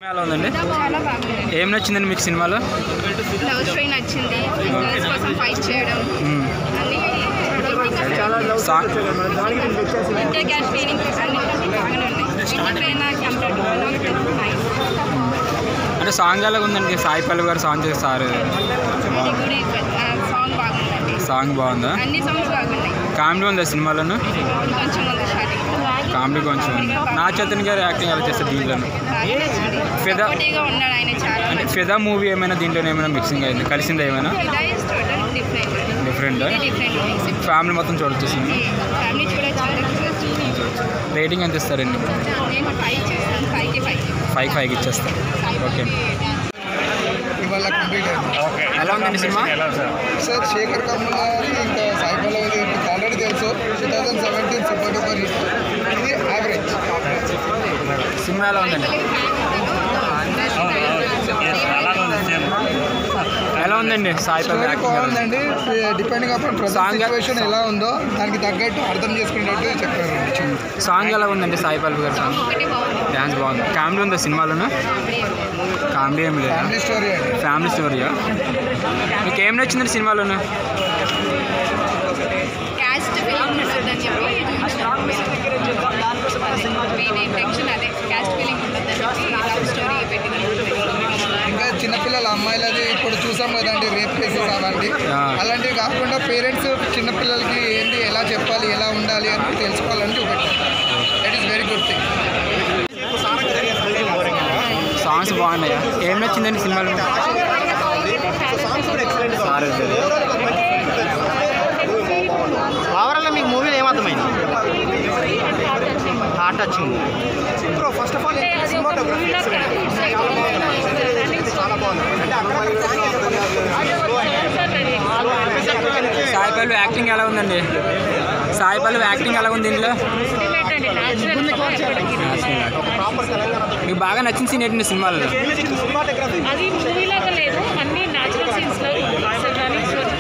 ఎలా ఉందండి చాలా బాగుంది ఏం నచ్చిందండి మీకు సినిమాలో లవ్ స్టోరీ నచ్చింది గర్ల్స్ కోసం ఫైట్ చేయడం మ్మ్. అన్ని సాంగ్ ఇంటర్ గ్యాస్ ట్రైనింగ్ అన్ని బాగానే ఉన్నాయి ఇంటర్ కంప్లీట్ నైస్ అంటే సాంగ్ ఎలా ఉందండి సాయి పల్లవి గారు సాంగ్ చేస్తారు వెరీ గుడ్ సాంగ్ బాగుందండి సాంగ్ బాగుందా అన్ని సాంగ్స్ బాగున్నాయి కామెడీ ఉందా సినిమాలోను కొంచెం ఉంది స్టార్టింగ్ కామెడీ కొంచెం ఉంది నా చైతన్య గారు యాక్టింగ్ ఎలా చేస్తారు దీంట్లోను బాగా నచ్చింది ఫిదా- సపోర్టివ్గా ఉన్నాడు ఆయన చాలా అంటే మంచి ఫిదా మూవీ ఏమైనా దీంట్లో ఏమైనా మిక్సింగ్ అయింది కలిసిందా ఏమైనా Fidaa is total different different ఇది డిఫరెంట్ మూవీస్ ఫ్యామిలీ మొత్తం చూడొచ్చు సినిమా ఫ్యామిలీ చూడొచ్చు రేటింగ్ ఎంత ఇస్తారండి నేను ఫైవ్ చేస్తాను ఫైవ్కి ఫైవ్ ఫైవ్ ఫైవ్కి ఇచ్చేస్తారు ఓకే ఇవాళ కంప్లీట్ అయింది ఎలా ఉందండి సినిమా సార్ శేఖర్ కమల్ గారి ఇంకా సాయి పల్లవి మీకు ఆల్రెడీ తెలుసు two thousand seventeen super duper hit ఇది యావరేజ్ సినిమా ఎలా ఉందండి ఎలా ఉందండి సాయి పల్లవి స్టోరీ యాక్టింగ్ ఎలా ఉంది? బాగుందండి depending upon present Song- situation ఎలా ఉందో దానికి తగ్గట్టు అర్థం చేసుకునేటట్టు చెప్పారు సాంగ్ ఎలా ఉందండి సాయి పల్లవి గారి సాంగ్ ఒకటి బాగుంది డ్యాన్స్ బాగుంది కామెడీ ఉందా సినిమాలోను కామెడీ ఏమి లేదు ఫ్యామిలీ స్టోరీ అండి ఫ్యామిలీ స్టోరీయా మీకు ఏం నచ్చిందండి సినిమాలోను క్యాస్ట్ ఫిలిం ఉండొద్దని చెప్పి మెయిన్ ఇంటెన్షన్ అదే క్యాస్ట్ ఫిలిం ఉండొద్దని చెప్పి లవ్ స్టోరీ పెట్టింది ఇంకా చిన్నపిల్లల అమ్మాయిలది ఇప్పుడు చూసాం కదండి రేప్ కేసెస్ అలాంటి ఆ. అలాంటివి కాకుండా పేరెంట్స్ చిన్నపిల్లలకి ఏంటి ఎలా చెప్పాలి ఎలా ఉండాలి అని తెలుసుకోవాలని చూపెట్టారు that is very good thing songs బాగున్నాయా ఏం నచ్చిందండి సినిమాలో సారీ ఓవరాల్ మీకు మూవీలో ఏమర్థమైంది heart touching first of all Sai Pallavi acting ఎలా ఉందండి సాయి పల్లవి యాక్టింగ్ ఎలా ఉంది దీంట్లో మీకు బాగా నచ్చిన సీన్ ఏంటండి సినిమాలో అది మూవీలాగా లేదు అన్ని న్యాచురల్ సీన్స్ లో అసలు రన్నింగ్